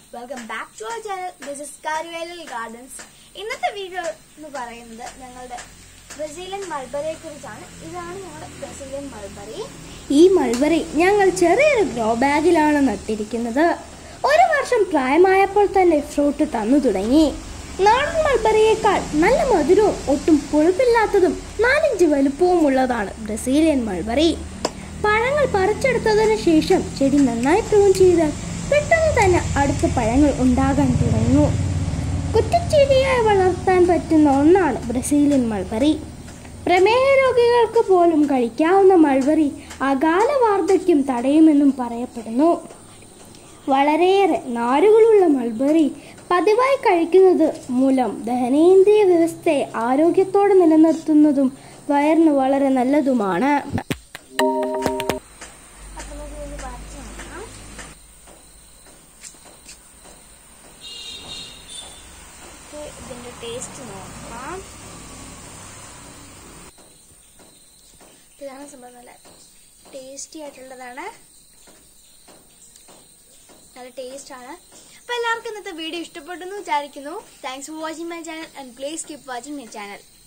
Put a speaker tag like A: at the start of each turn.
A: welcome back to our channel this is കാരുവേലൽ gardens ഇന്നത്തെ video എന്ന് പറയുന്നത് ഞങ്ങളുടെ ബ്രസീലിയൻ മൾബറിയെ കുറിച്ചാണ് ഇതാണ് ഞങ്ങളുടെ ബ്രസീലിയൻ മൾബറി
B: ഈ മൾബറി ഞങ്ങൾ ചെറിയൊരു ഗ്രോ ബാഗിലാണ് നട്ടിരിക്കുന്നത് ഒരു വർഷം പ്രായമായപ്പോൾ തന്നെ ഫ്രൂട്ട് തന്നു തുടങ്ങി നാടൻ മൾബറിയേക്കാൾ നല്ല മധുരവും ഒട്ടും പുളിപ്പില്ലാത്തതും നാലഞ്ച് വലുപ്പവും ഉള്ളതാണ് ബ്രസീലിയൻ മൾബറി പഴങ്ങൾ പറിച്ചെടുത്തതിന് ശേഷം ചെടി നന്നായി പ്രൂൺ ചെയ്താൽ പെട്ടെന്ന് തന്നെ അടുത്ത പഴങ്ങൾ ഉണ്ടാകാൻ തുടങ്ങുന്നു കുറ്റിച്ചെടിയായി വളർത്താൻ പറ്റുന്ന ഒന്നാണ് ബ്രസീലിയൻ മൾബറി പ്രമേഹ രോഗികൾക്ക് പോലും കഴിക്കാവുന്ന മൾബറി അകാല വാർദ്ധക്യം തടയുമെന്നും പറയപ്പെടുന്നു വളരെയേറെ നാരുകളുള്ള മൾബറി പതിവായി കഴിക്കുന്നത് മൂലം ദഹനേന്ദ്രിയ വ്യവസ്ഥയെ ആരോഗ്യത്തോടെ നിലനിർത്തുന്നതും വയറിന് വളരെ നല്ലതുമാണ്
A: അപ്പൊ നമുക്ക് ഇത് പറിച്ച് നോക്കാം നമുക്ക് ഇതിന്റെ ടേസ്റ്റ് നോക്കാം ഇതാണ് സംഭവം നല്ല ടേസ്റ്റി ആയിട്ടുള്ളതാണ് നല്ല ടേസ്റ്റ് ആണ് അപ്പൊ എല്ലാവർക്കും ഇന്നത്തെ വീഡിയോ ഇഷ്ടപ്പെട്ടെന്ന് വിചാരിക്കുന്നു thanks for watching my channel and please keep watching my channel